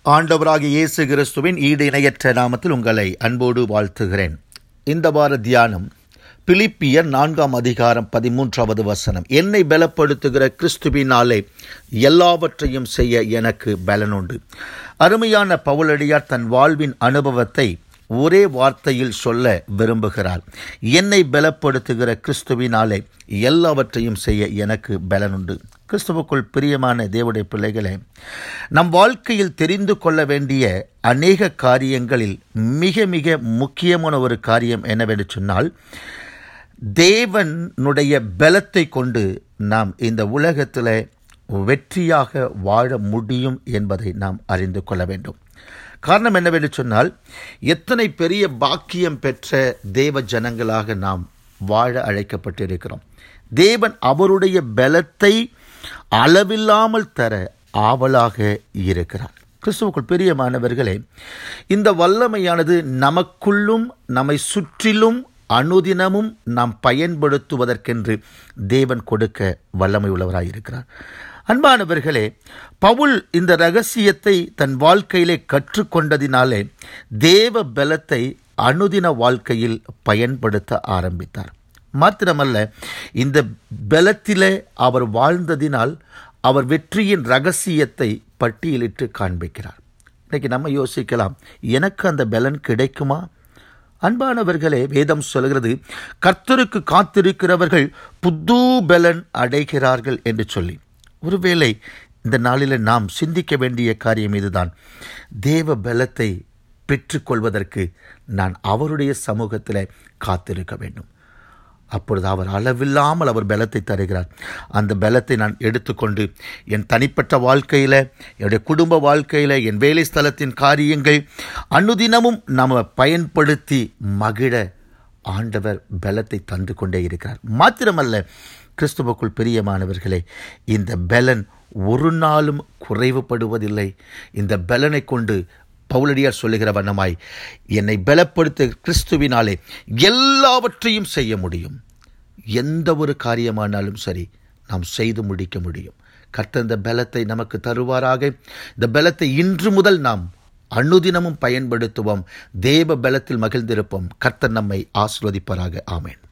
ஆண்டவராகிய இயேசு கிறிஸ்துவின் ஈடு இணையற்ற நாமத்தில் உங்களை அன்போடு வாழ்த்துகிறேன் இந்த வார தியானம் பிலிப்பியர் நான்காம் அதிகாரம் பதிமூன்றாவது வசனம் என்னை பலப்படுத்துகிற கிறிஸ்துவினாலே எல்லாவற்றையும் செய்ய எனக்கு பலனுண்டு அருமையான பவுலடியார் தன் வாழ்வின் அனுபவத்தை ஒரே வார்த்தையில் சொல்ல விரும்புகிறார் என்னை பலப்படுத்துகிற கிறிஸ்துவினாலே எல்லாவற்றையும் செய்ய எனக்கு பலனுண்டு கிறிஸ்துவுக்குள் பிரியமான தேவடைய பிள்ளைகளே நம் வாழ்க்கையில் தெரிந்து கொள்ள வேண்டிய அநேக காரியங்களில் மிக மிக முக்கியமான ஒரு காரியம் என்னவென்று சொன்னால் தேவனுடைய பலத்தை கொண்டு நாம் இந்த உலகத்தில் வெற்றியாக வாழ முடியும் என்பதை நாம் அறிந்து கொள்ள வேண்டும் காரணம் என்னவென்று சொன்னால் எத்தனை பெரிய பாக்கியம் பெற்ற தேவ ஜனங்களாக நாம் வாழ அழைக்கப்பட்டிருக்கிறோம் தேவன் அவருடைய பலத்தை அளவில்லாமல் தர ஆவலாக இருக்கிறார் கிறிஸ்துவுக்குள் பிரியமானவர்களே இந்த வல்லமையானது நமக்குள்ளும் நம்மை சுற்றிலும் அனுதினமும் நாம் பயன்படுத்துவதற்கென்று தேவன் கொடுக்க வல்லமை உள்ளவராயிருக்கிறார் அன்பானவர்களே பவுல் இந்த ரகசியத்தை தன் வாழ்க்கையிலே கற்றுக்கொண்டதினாலே தேவ பலத்தை அனுதின வாழ்க்கையில் பயன்படுத்த ஆரம்பித்தார் மாத்திரமல்ல இந்த பலத்திலே அவர் வாழ்ந்ததினால் அவர் வெற்றியின் ரகசியத்தை பட்டியலிட்டு காண்பிக்கிறார் இன்னைக்கு நம்ம யோசிக்கலாம் எனக்கு அந்த பலன் கிடைக்குமா அன்பானவர்களே வேதம் சொல்கிறது கர்த்தருக்கு காத்திருக்கிறவர்கள் புது பலன் அடைகிறார்கள் என்று சொல்லி ஒருவேளை இந்த நாளில் நாம் சிந்திக்க வேண்டிய காரியம் இதுதான் தேவ பலத்தை பெற்றுக்கொள்வதற்கு நான் அவருடைய சமூகத்தில் காத்திருக்க வேண்டும் அப்பொழுது அவர் அளவில்லாமல் அவர் பலத்தை தருகிறார் அந்த பலத்தை நான் எடுத்துக்கொண்டு என் தனிப்பட்ட வாழ்க்கையில் என்னுடைய குடும்ப வாழ்க்கையில் என் வேலை ஸ்தலத்தின் காரியங்கள் அனுதினமும் நாம் பயன்படுத்தி மகிழ ஆண்டவர் பலத்தை தந்து கொண்டே இருக்கிறார் மாத்திரமல்ல கிறிஸ்துவுக்குள் பிரியமானவர்களே இந்த பலன் ஒரு நாளும் குறைவுபடுவதில்லை இந்த பலனை கொண்டு பவுலடியார் சொல்லுகிற வண்ணமாய் என்னை பலப்படுத்த கிறிஸ்துவினாலே எல்லாவற்றையும் செய்ய முடியும் எந்த ஒரு காரியமானாலும் சரி நாம் செய்து முடிக்க முடியும் கர்த்தர் இந்த பலத்தை நமக்கு தருவாராக இந்த பலத்தை இன்று முதல் நாம் அனுதினமும் பயன்படுத்துவோம் தேவ பலத்தில் மகிழ்ந்திருப்போம் கர்த்தர் நம்மை ஆசிர்வதிப்பாராக ஆமேன்